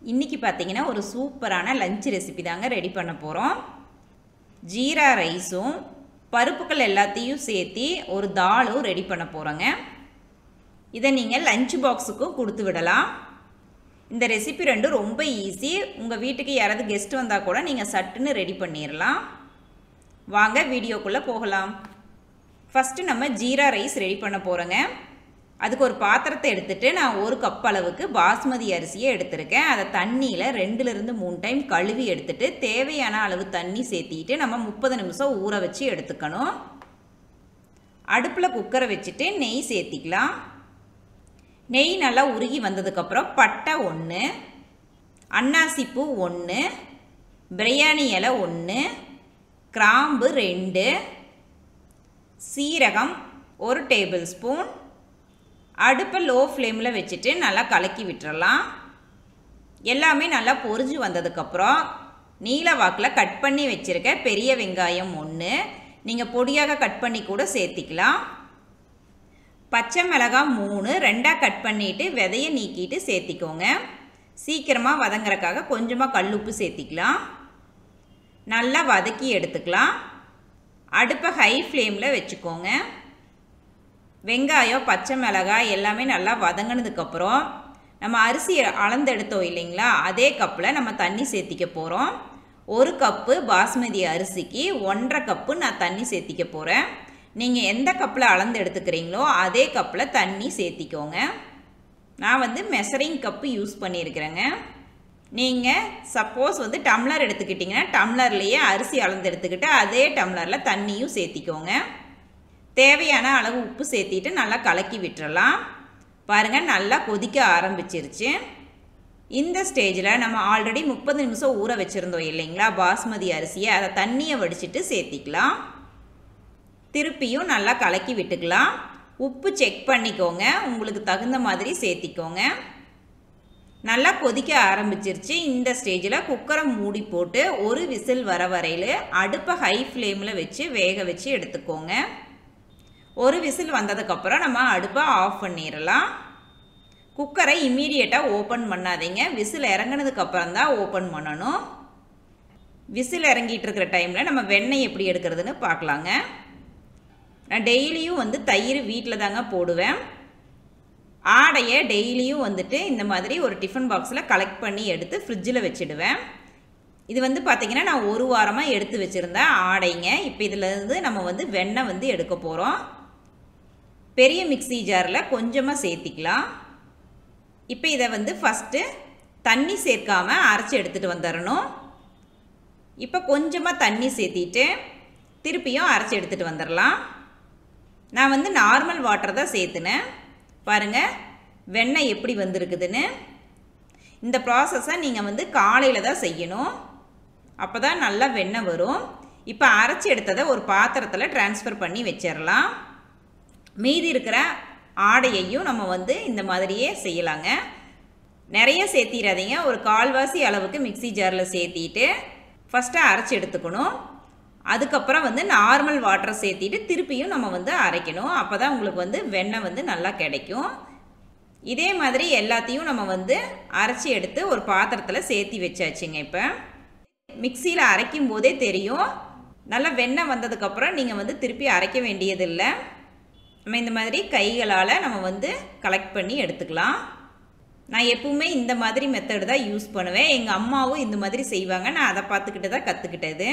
இன்றைக்கி பார்த்தீங்கன்னா ஒரு சூப்பரான லஞ்ச் ரெசிபி தாங்க ரெடி பண்ண போகிறோம் ஜீரா ரைஸும் பருப்புகள் எல்லாத்தையும் சேர்த்து ஒரு தாலும் ரெடி பண்ண போகிறோங்க இதை நீங்கள் லஞ்ச் பாக்ஸுக்கும் கொடுத்து விடலாம் இந்த ரெசிபி ரெண்டும் ரொம்ப ஈஸி உங்கள் வீட்டுக்கு யாராவது கெஸ்ட் வந்தால் கூட நீங்கள் சட்டுன்னு ரெடி பண்ணிடலாம் வாங்க வீடியோக்குள்ளே போகலாம் ஃபஸ்ட்டு நம்ம ஜீரா ரைஸ் ரெடி பண்ண போகிறோங்க அதுக்கு ஒரு பாத்திரத்தை எடுத்துகிட்டு நான் ஒரு கப் அளவுக்கு பாஸ்மதி அரிசியை எடுத்திருக்கேன் அதை தண்ணியில் ரெண்டுலேருந்து மூணு டைம் கழுவி எடுத்துட்டு தேவையான அளவு தண்ணி சேர்த்திட்டு நம்ம முப்பது நிமிஷம் ஊற வச்சு எடுத்துக்கணும் அடுப்பில் குக்கரை வச்சுட்டு நெய் சேர்த்திக்கலாம் நெய் நல்லா உருகி வந்ததுக்கப்புறம் பட்டை ஒன்று அன்னாசிப்பூ ஒன்று பிரியாணி இலை ஒன்று கிராம்பு ரெண்டு சீரகம் ஒரு டேபிள் ஸ்பூன் அடுப்பை லோ ஃப்ளேமில் வச்சுட்டு நல்லா கலக்கி விட்டுறலாம் எல்லாமே நல்லா பொரிஞ்சு வந்ததுக்கப்புறம் நீல வாக்கில் கட் பண்ணி வச்சுருக்க பெரிய வெங்காயம் ஒன்று நீங்கள் பொடியாக கட் பண்ணி கூட சேர்த்திக்கலாம் பச்சை மிளகாய் மூணு ரெண்டாக கட் பண்ணிவிட்டு விதையை நீக்கிட்டு சேர்த்திக்கோங்க சீக்கிரமாக வதங்குறக்காக கொஞ்சமாக கல்லுப்பு சேர்த்திக்கலாம் நல்லா வதக்கி எடுத்துக்கலாம் அடுப்பை ஹை ஃப்ளேமில் வச்சுக்கோங்க வெங்காயம் பச்சை மிளகாய் எல்லாமே நல்லா வதங்கினதுக்கப்புறம் நம்ம அரிசி அளந்தெடுத்தோம் இல்லைங்களா அதே கப்பில் நம்ம தண்ணி சேர்த்திக்க போகிறோம் ஒரு கப்பு பாஸ்மதி அரிசிக்கு ஒன்றரை கப்பு நான் தண்ணி சேர்த்திக்க போகிறேன் நீங்கள் எந்த கப்பில் அளந்து எடுத்துக்கிறீங்களோ அதே கப்பில் தண்ணி சேர்த்திக்கோங்க நான் வந்து மெசரிங் கப்பு யூஸ் பண்ணியிருக்கிறேங்க நீங்கள் சப்போஸ் வந்து டம்ளர் எடுத்துக்கிட்டிங்கன்னா டம்ளர்லேயே அரிசி அளந்து எடுத்துக்கிட்டு அதே டம்ளரில் தண்ணியும் சேர்த்திக்கோங்க தேவையான அளவு உப்பு சேர்த்திட்டு நல்லா கலக்கி விட்டுறலாம் பாருங்கள் நல்லா கொதிக்க ஆரம்பிச்சிருச்சு இந்த ஸ்டேஜில் நம்ம ஆல்ரெடி முப்பது நிமிஷம் ஊற வச்சுருந்தோம் இல்லைங்களா பாஸ்மதி அரிசியை அதை தண்ணியை வடிச்சிட்டு சேர்த்திக்கலாம் திருப்பியும் நல்லா கலக்கி விட்டுக்கலாம் உப்பு செக் பண்ணிக்கோங்க உங்களுக்கு தகுந்த மாதிரி சேர்த்திக்கோங்க நல்லா கொதிக்க ஆரம்பிச்சிருச்சு இந்த ஸ்டேஜில் குக்கரை மூடி போட்டு ஒரு விசில் வர வரையில் அடுப்பை ஹை ஃப்ளேமில் வச்சு வேக வச்சு எடுத்துக்கோங்க ஒரு விசில் வந்ததுக்கப்புறம் நம்ம அடுப்பை ஆஃப் பண்ணிடலாம் குக்கரை இம்மீடியட்டாக ஓப்பன் பண்ணாதீங்க விசில் இறங்கினதுக்கப்புறம் தான் ஓப்பன் பண்ணணும் விசில் இறங்கிட்டு இருக்கிற டைமில் நம்ம வெண்ணெய் எப்படி எடுக்கிறதுன்னு பார்க்கலாங்க நான் டெய்லியும் வந்து தயிர் வீட்டில் தாங்க போடுவேன் ஆடையை டெய்லியும் வந்துட்டு இந்த மாதிரி ஒரு டிஃபன் பாக்ஸில் கலெக்ட் பண்ணி எடுத்து ஃப்ரிட்ஜில் வச்சுடுவேன் இது வந்து பார்த்திங்கன்னா நான் ஒரு வாரமாக எடுத்து வச்சுருந்தேன் ஆடைங்க இப்போ இதிலேருந்து நம்ம வந்து வெண்ணெய் வந்து எடுக்க போகிறோம் பெரிய மிக்சி ஜாரில் கொஞ்சமாக சேர்த்திக்கலாம் இப்போ இதை வந்து ஃபஸ்ட்டு தண்ணி சேர்க்காமல் அரைச்சி எடுத்துகிட்டு வந்துடணும் இப்போ கொஞ்சமாக தண்ணி சேர்த்திட்டு திருப்பியும் அரைச்சி எடுத்துகிட்டு வந்துடலாம் நான் வந்து நார்மல் வாட்டர் தான் சேர்த்துனேன் பாருங்கள் வெண்ணெய் எப்படி வந்திருக்குதுன்னு இந்த ப்ராசஸை நீங்கள் வந்து காலையில் தான் செய்யணும் அப்போ தான் நல்லா வெண்ணெய் வரும் இப்போ அரைச்சி எடுத்ததை ஒரு பாத்திரத்தில் டிரான்ஸ்ஃபர் பண்ணி வச்சிடலாம் மீதி இருக்கிற ஆடையையும் நம்ம வந்து இந்த மாதிரியே செய்யலாங்க நிறைய சேர்த்திடாதீங்க ஒரு கால்வாசி அளவுக்கு மிக்சி ஜாரில் சேர்த்திட்டு ஃபஸ்ட்டு அரைச்சி எடுத்துக்கணும் அதுக்கப்புறம் வந்து நார்மல் வாட்டரை சேர்த்திட்டு திருப்பியும் நம்ம வந்து அரைக்கணும் அப்போ தான் உங்களுக்கு வந்து வெண்ணெய் வந்து நல்லா கிடைக்கும் இதே மாதிரி எல்லாத்தையும் நம்ம வந்து அரைச்சி எடுத்து ஒரு பாத்திரத்தில் சேர்த்தி வச்சாச்சுங்க இப்போ மிக்சியில் அரைக்கும் போதே தெரியும் நல்லா வெண்ணெய் வந்ததுக்கப்புறம் நீங்கள் வந்து திருப்பி அரைக்க வேண்டியதில்லை நம்ம இந்த மாதிரி கைகளால் நம்ம வந்து கலெக்ட் பண்ணி எடுத்துக்கலாம் நான் எப்பவுமே இந்த மாதிரி மெத்தடு தான் யூஸ் பண்ணுவேன் எங்கள் அம்மாவும் இந்த மாதிரி செய்வாங்க நான் அதை பார்த்துக்கிட்டு தான் கற்றுக்கிட்டது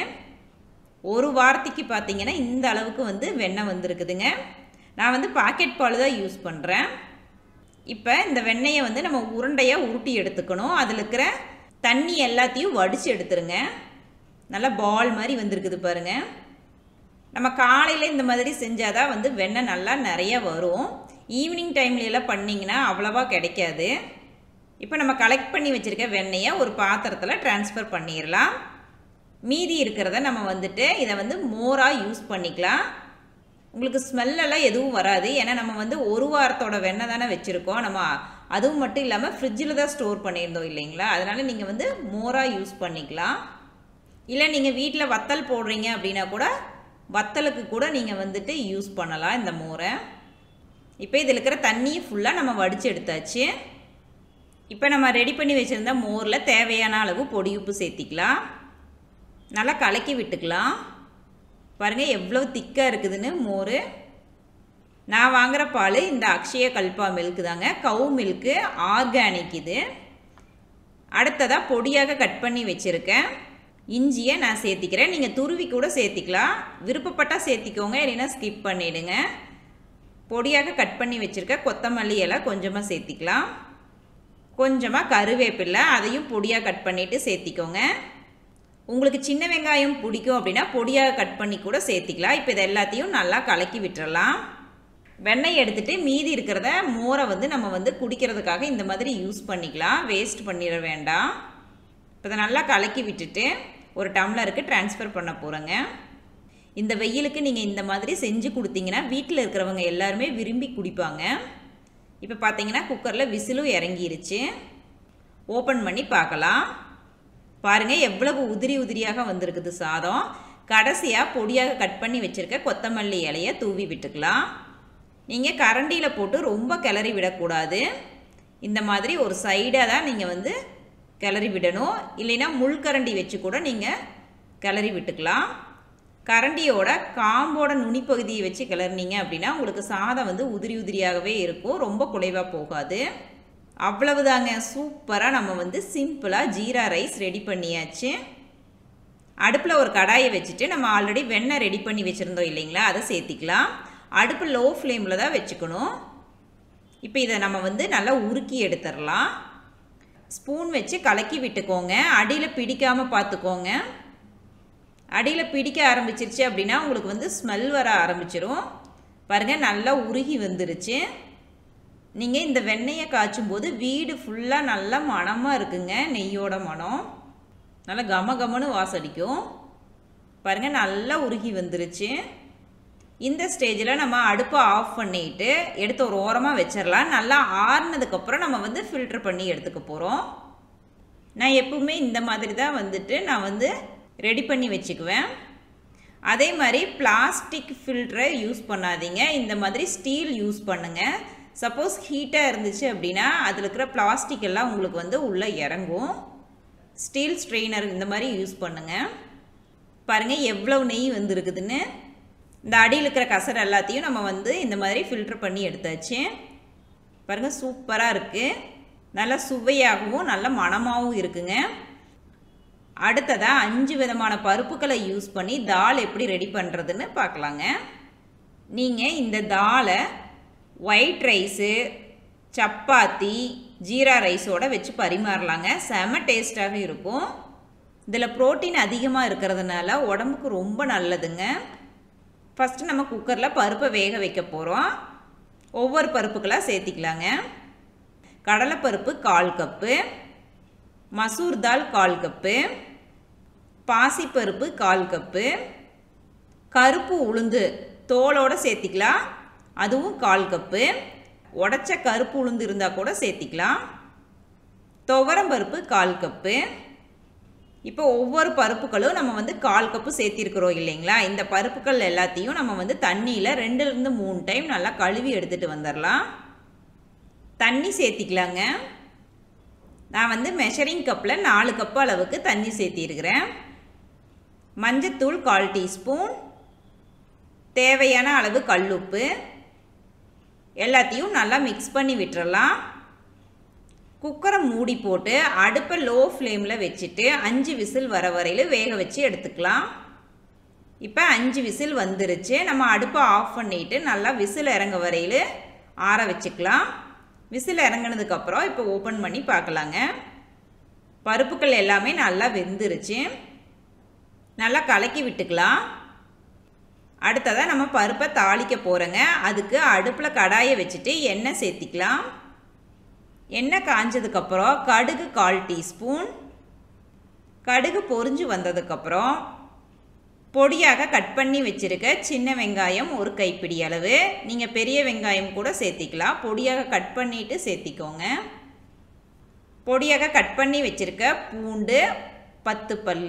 ஒரு வாரத்துக்கு பார்த்தீங்கன்னா இந்த அளவுக்கு வந்து வெண்ணெய் வந்திருக்குதுங்க நான் வந்து பாக்கெட் பால் தான் யூஸ் பண்ணுறேன் இப்போ இந்த வெண்ணெயை வந்து நம்ம உருண்டையாக உருட்டி எடுத்துக்கணும் அதில் இருக்கிற தண்ணி எல்லாத்தையும் வடித்து எடுத்துருங்க நல்லா பால் மாதிரி வந்திருக்குது பாருங்கள் நம்ம காலையில் இந்த மாதிரி செஞ்சால் தான் வந்து வெண்ணெய் நல்லா நிறைய வரும் ஈவினிங் டைம்லலாம் பண்ணிங்கன்னா அவ்வளோவா கிடைக்காது இப்போ நம்ம கலெக்ட் பண்ணி வச்சுருக்க வெண்ணெயை ஒரு பாத்திரத்தில் ட்ரான்ஸ்ஃபர் பண்ணிடலாம் மீதி இருக்கிறத நம்ம வந்துட்டு இதை வந்து மோராக யூஸ் பண்ணிக்கலாம் உங்களுக்கு ஸ்மெல்லெல்லாம் எதுவும் வராது ஏன்னா நம்ம வந்து ஒரு வாரத்தோட வெண்ணெய் தானே வச்சுருக்கோம் நம்ம அதுவும் மட்டும் இல்லாமல் ஃப்ரிட்ஜில் தான் ஸ்டோர் பண்ணியிருந்தோம் இல்லைங்களா அதனால் நீங்கள் வந்து மோராக யூஸ் பண்ணிக்கலாம் இல்லை நீங்கள் வீட்டில் வத்தல் போடுறீங்க அப்படின்னா கூட வத்தலுக்கு கூட நீங்கள் வந்துட்டு யூஸ் பண்ணலாம் இந்த மோரை இப்போ இதில் இருக்கிற தண்ணியை ஃபுல்லாக நம்ம வடித்து எடுத்தாச்சு இப்போ நம்ம ரெடி பண்ணி வச்சுருந்த மோரில் தேவையான அளவு பொடி உப்பு சேர்த்திக்கலாம் நல்லா கலக்கி விட்டுக்கலாம் பாருங்கள் எவ்வளோ திக்காக இருக்குதுன்னு மோர் நான் வாங்குகிற பால் இந்த அக்ஷய கல்பா மில்க் தாங்க கவு மில்க்கு ஆர்கானிக் இது அடுத்ததாக பொடியாக கட் பண்ணி வச்சுருக்கேன் இஞ்சியை நான் சேர்த்திக்கிறேன் நீங்கள் துருவி கூட சேர்த்திக்கலாம் விருப்பப்பட்டால் சேர்த்திக்கோங்க இல்லைன்னா ஸ்கிப் பண்ணிவிடுங்க பொடியாக கட் பண்ணி வச்சுருக்க கொத்தமல்லி இலை கொஞ்சமாக சேர்த்திக்கலாம் கொஞ்சமாக கருவேப்பில்லை அதையும் பொடியாக கட் பண்ணிவிட்டு சேர்த்திக்கோங்க உங்களுக்கு சின்ன வெங்காயம் பிடிக்கும் அப்படின்னா பொடியாக கட் பண்ணி கூட சேர்த்திக்கலாம் இப்போ இது எல்லாத்தையும் நல்லா கலக்கி விட்டுறலாம் வெண்ணெய் எடுத்துகிட்டு மீதி இருக்கிறத மோரை வந்து நம்ம வந்து குடிக்கிறதுக்காக இந்த மாதிரி யூஸ் பண்ணிக்கலாம் வேஸ்ட் பண்ணிட வேண்டாம் இப்போ இதை நல்லா கலக்கி விட்டுட்டு ஒரு டம்ளருக்கு ட்ரான்ஸ்ஃபர் பண்ண போகிறேங்க இந்த வெயிலுக்கு நீங்கள் இந்த மாதிரி செஞ்சு கொடுத்தீங்கன்னா வீட்டில் இருக்கிறவங்க எல்லாருமே விரும்பி குடிப்பாங்க இப்போ பார்த்தீங்கன்னா குக்கரில் விசிலும் இறங்கிருச்சு ஓப்பன் பண்ணி பார்க்கலாம் பாருங்கள் எவ்வளவு உதிரி உதிரியாக வந்திருக்குது சாதம் கடைசியாக பொடியாக கட் பண்ணி வச்சுருக்க கொத்தமல்லி இலையை தூவி விட்டுக்கலாம் நீங்கள் கரண்டியில் போட்டு ரொம்ப கிளறி விடக்கூடாது இந்த மாதிரி ஒரு சைடாக தான் நீங்கள் வந்து கிளறி விடணும் இல்லைன்னா முள்கரண்டி வச்சு கூட நீங்கள் கிளறி விட்டுக்கலாம் கரண்டியோட காம்போட நுனிப்பகுதியை வச்சு கிளறினீங்க அப்படின்னா உங்களுக்கு சாதம் வந்து உதிரி உதிரியாகவே இருக்கும் ரொம்ப குலைவாக போகாது அவ்வளவுதாங்க சூப்பராக நம்ம வந்து சிம்பிளாக ஜீரா ரைஸ் ரெடி பண்ணியாச்சு அடுப்பில் ஒரு கடாயை வச்சுட்டு நம்ம ஆல்ரெடி வெண்ணெய் ரெடி பண்ணி வச்சுருந்தோம் இல்லைங்களா அதை சேர்த்திக்கலாம் அடுப்பு லோ ஃப்ளேமில் தான் வச்சுக்கணும் இப்போ இதை நம்ம வந்து நல்லா உருக்கி எடுத்துடலாம் ஸ்பூன் வச்சு கலக்கி விட்டுக்கோங்க அடியில் பிடிக்காமல் பார்த்துக்கோங்க அடியில் பிடிக்க ஆரம்பிச்சிருச்சு அப்படின்னா உங்களுக்கு வந்து ஸ்மெல் வர ஆரம்பிச்சிரும் பாருங்கள் நல்லா உருகி வந்துருச்சு நீங்கள் இந்த வெண்ணெயை காய்ச்சும் போது வீடு ஃபுல்லாக நல்லா மணமாக இருக்குங்க நெய்யோட மனம் நல்லா கம கமன்னு வாசடிக்கும் பாருங்கள் நல்லா உருகி வந்துருச்சு இந்த ஸ்டேஜில் நம்ம அடுப்பை ஆஃப் பண்ணிட்டு எடுத்து ஒரு ஓரமாக வச்சிடலாம் நல்லா ஆறுனதுக்கப்புறம் நம்ம வந்து ஃபில்டர் பண்ணி எடுத்துக்க போகிறோம் நான் எப்பவுமே இந்த மாதிரி தான் வந்துட்டு நான் வந்து ரெடி பண்ணி வச்சுக்குவேன் அதே மாதிரி பிளாஸ்டிக் ஃபில்டரை யூஸ் பண்ணாதீங்க இந்த மாதிரி ஸ்டீல் யூஸ் பண்ணுங்கள் சப்போஸ் ஹீட்டாக இருந்துச்சு அப்படின்னா அதில் இருக்கிற பிளாஸ்டிக் எல்லாம் உங்களுக்கு வந்து உள்ளே இறங்கும் ஸ்டீல் ஸ்ட்ரெயினர் இந்த மாதிரி யூஸ் பண்ணுங்கள் பாருங்கள் எவ்வளோ நெய் வந்துருக்குதுன்னு இந்த அடியில் இருக்கிற கசர் எல்லாத்தையும் நம்ம வந்து இந்த மாதிரி ஃபில்டர் பண்ணி எடுத்தாச்சு பாருங்கள் சூப்பராக இருக்குது நல்ல சுவையாகவும் நல்ல மணமாகவும் இருக்குங்க அடுத்ததாக அஞ்சு விதமான பருப்புகளை யூஸ் பண்ணி தால் எப்படி ரெடி பண்ணுறதுன்னு பார்க்கலாங்க நீங்கள் இந்த தாலை ஒயிட் ரைஸு சப்பாத்தி ஜீரா ரைஸோட வச்சு பரிமாறலாங்க செம டேஸ்ட்டாக இருக்கும் இதில் ப்ரோட்டீன் அதிகமாக இருக்கிறதுனால உடம்புக்கு ரொம்ப நல்லதுங்க ஃபஸ்ட்டு நம்ம குக்கரில் பருப்பை வேக வைக்க போகிறோம் ஒவ்வொரு பருப்புக்களாக சேர்த்திக்கலாங்க கடலைப்பருப்பு கால் கப்பு மசூர் தால் கால் கப்பு பாசிப்பருப்பு கால் கப்பு கருப்பு உளுந்து தோலோடு சேர்த்திக்கலாம் அதுவும் கால் கப்பு உடச்ச கருப்பு உளுந்து இருந்தால் கூட சேர்த்திக்கலாம் துவரம்பருப்பு கால் கப்பு இப்போ ஒவ்வொரு பருப்புகளும் நம்ம வந்து கால் கப்பு சேர்த்திருக்கிறோம் இல்லைங்களா இந்த பருப்புகள் எல்லாத்தையும் நம்ம வந்து தண்ணியில் ரெண்டுலேருந்து மூணு டைம் நல்லா கழுவி எடுத்துகிட்டு வந்துடலாம் தண்ணி சேர்த்திக்கலாங்க நான் வந்து மெஷரிங் கப்பில் நாலு கப்பு அளவுக்கு தண்ணி சேர்த்திருக்கிறேன் மஞ்சத்தூள் கால் டீஸ்பூன் தேவையான அளவு கல்லுப்பு எல்லாத்தையும் நல்லா மிக்ஸ் பண்ணி விட்டுறலாம் குக்கரை மூடி போட்டு அடுப்பை லோ ஃப்ளேமில் வச்சுட்டு அஞ்சு விசில் வர வரையில் வேக வச்சு எடுத்துக்கலாம் இப்போ அஞ்சு விசில் வந்துருச்சு நம்ம அடுப்பை ஆஃப் பண்ணிவிட்டு நல்லா விசில் இறங்க வரையில் ஆற வச்சுக்கலாம் விசில் இறங்கினதுக்கப்புறம் இப்போ ஓப்பன் பண்ணி பார்க்கலாங்க பருப்புகள் எல்லாமே நல்லா வெந்துருச்சு நல்லா கலக்கி விட்டுக்கலாம் அடுத்ததாக நம்ம பருப்பை தாளிக்க போகிறோங்க அதுக்கு அடுப்பில் கடாயை வச்சுட்டு எண்ணெய் சேர்த்திக்கலாம் எண்ணெய் காஞ்சதுக்கப்புறம் கடுகு கால் டீஸ்பூன் கடுகு பொரிஞ்சு வந்ததுக்கப்புறம் பொடியாக கட் பண்ணி வச்சுருக்க சின்ன வெங்காயம் ஒரு கைப்பிடி அளவு நீங்கள் பெரிய வெங்காயம் கூட சேர்த்திக்கலாம் பொடியாக கட் பண்ணிவிட்டு சேர்த்திக்கோங்க பொடியாக கட் பண்ணி வச்சுருக்க பூண்டு பத்து பல்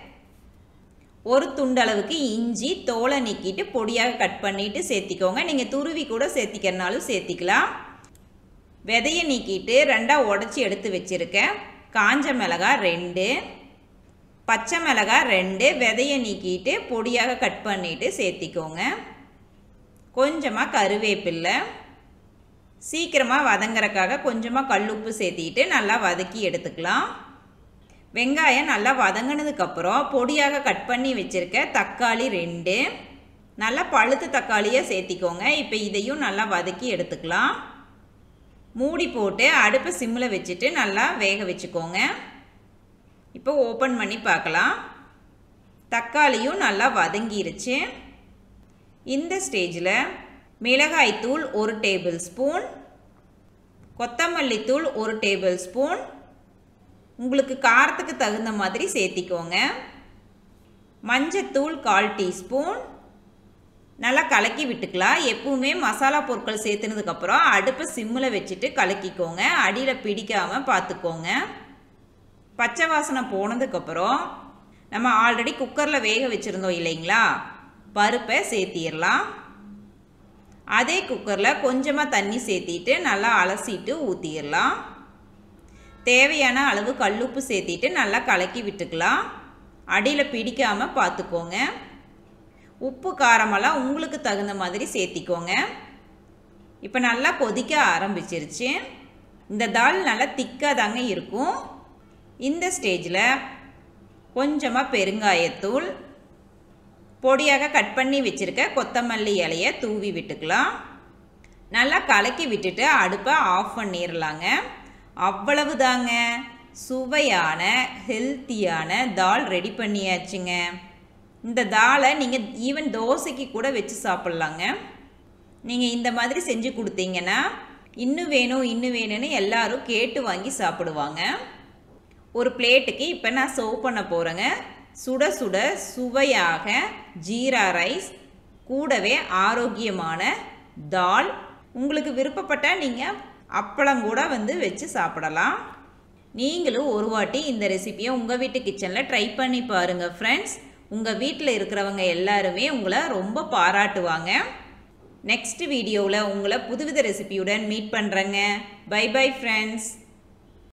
ஒரு துண்டளவுக்கு இஞ்சி தோலை நீக்கிட்டு பொடியாக கட் பண்ணிவிட்டு சேர்த்திக்கோங்க நீங்கள் துருவி கூட சேர்த்திக்கிறனாலும் சேர்த்திக்கலாம் விதையை நீக்கிட்டு ரெண்டாக உடச்சி எடுத்து வச்சுருக்கேன் காஞ்ச மிளகாய் ரெண்டு பச்சை மிளகாய் ரெண்டு விதையை நீக்கிட்டு பொடியாக கட் பண்ணிவிட்டு சேர்த்திக்கோங்க கொஞ்சமாக கருவேப்பில்லை சீக்கிரமாக வதங்குறக்காக கொஞ்சமாக கல்லுப்பு சேர்த்திட்டு நல்லா வதக்கி எடுத்துக்கலாம் வெங்காயம் நல்லா வதங்கினதுக்கப்புறம் பொடியாக கட் பண்ணி வச்சுருக்க தக்காளி ரெண்டு நல்லா பழுத்து தக்காளியை சேர்த்திக்கோங்க இப்போ இதையும் நல்லா வதக்கி எடுத்துக்கலாம் மூடி போட்டு அடுப்பை சிம்மில் வச்சுட்டு நல்லா வேக வச்சுக்கோங்க இப்போ ஓப்பன் பண்ணி பார்க்கலாம் தக்காளியும் நல்லா வதங்கிருச்சு இந்த ஸ்டேஜில் மிளகாய்த்தூள் ஒரு டேபிள் ஸ்பூன் கொத்தமல்லி தூள் ஒரு டேபிள் ஸ்பூன் உங்களுக்கு காரத்துக்கு தகுந்த மாதிரி சேர்த்திக்கோங்க மஞ்சத்தூள் கால் டீஸ்பூன் நல்லா கலக்கி விட்டுக்கலாம் எப்பவுமே மசாலா பொருட்கள் சேர்த்துனதுக்கப்புறம் அடுப்பை சிம்மில் வச்சுட்டு கலக்கிக்கோங்க அடியில் பிடிக்காமல் பார்த்துக்கோங்க பச்சை வாசனை போனதுக்கப்புறம் நம்ம ஆல்ரெடி குக்கரில் வேக வச்சுருந்தோம் இல்லைங்களா பருப்பை சேர்த்திடலாம் அதே குக்கரில் கொஞ்சமாக தண்ணி சேர்த்திட்டு நல்லா அலசிட்டு ஊற்றிடலாம் தேவையான அளவு கல்லுப்பு சேர்த்திட்டு நல்லா கலக்கி விட்டுக்கலாம் அடியில் பிடிக்காமல் பார்த்துக்கோங்க உப்பு காரமெல்லாம் உங்களுக்கு தகுந்த மாதிரி சேர்த்திக்கோங்க இப்போ நல்லா கொதிக்க ஆரம்பிச்சிருச்சு இந்த தால் நல்லா திக்காக தாங்க இருக்கும் இந்த ஸ்டேஜில் கொஞ்சமாக பெருங்காயத்தூள் பொடியாக கட் பண்ணி வச்சுருக்க கொத்தமல்லி இலையை தூவி விட்டுக்கலாம் நல்லா கலக்கி விட்டுட்டு அடுப்பை ஆஃப் பண்ணிடலாங்க அவ்வளவு தாங்க சுவையான ஹெல்த்தியான தால் ரெடி பண்ணியாச்சுங்க இந்த தாலை நீங்கள் ஈவன் தோசைக்கு கூட வச்சு சாப்பிட்லாங்க நீங்கள் இந்த மாதிரி செஞ்சு கொடுத்தீங்கன்னா இன்னும் வேணும் இன்னும் வேணும்னு எல்லாரும் கேட்டு வாங்கி சாப்பிடுவாங்க ஒரு பிளேட்டுக்கு இப்போ நான் சர்வ் பண்ண போகிறேங்க சுட சுட சுவையாக ஜீரா ரைஸ் கூடவே ஆரோக்கியமான தால் உங்களுக்கு விருப்பப்பட்டால் நீங்கள் அப்பளம் கூட வந்து வச்சு சாப்பிடலாம் நீங்களும் ஒரு வாட்டி இந்த ரெசிபியை உங்கள் வீட்டு கிச்சனில் ட்ரை பண்ணி பாருங்கள் ஃப்ரெண்ட்ஸ் உங்கள் வீட்டில் இருக்கிறவங்க எல்லாருமே உங்களை ரொம்ப பாராட்டுவாங்க நெக்ஸ்ட் வீடியோவில் உங்களை புதுவித ரெசிபியுடன் மீட் பண்ணுறேங்க பை பை ஃப்ரெண்ட்ஸ்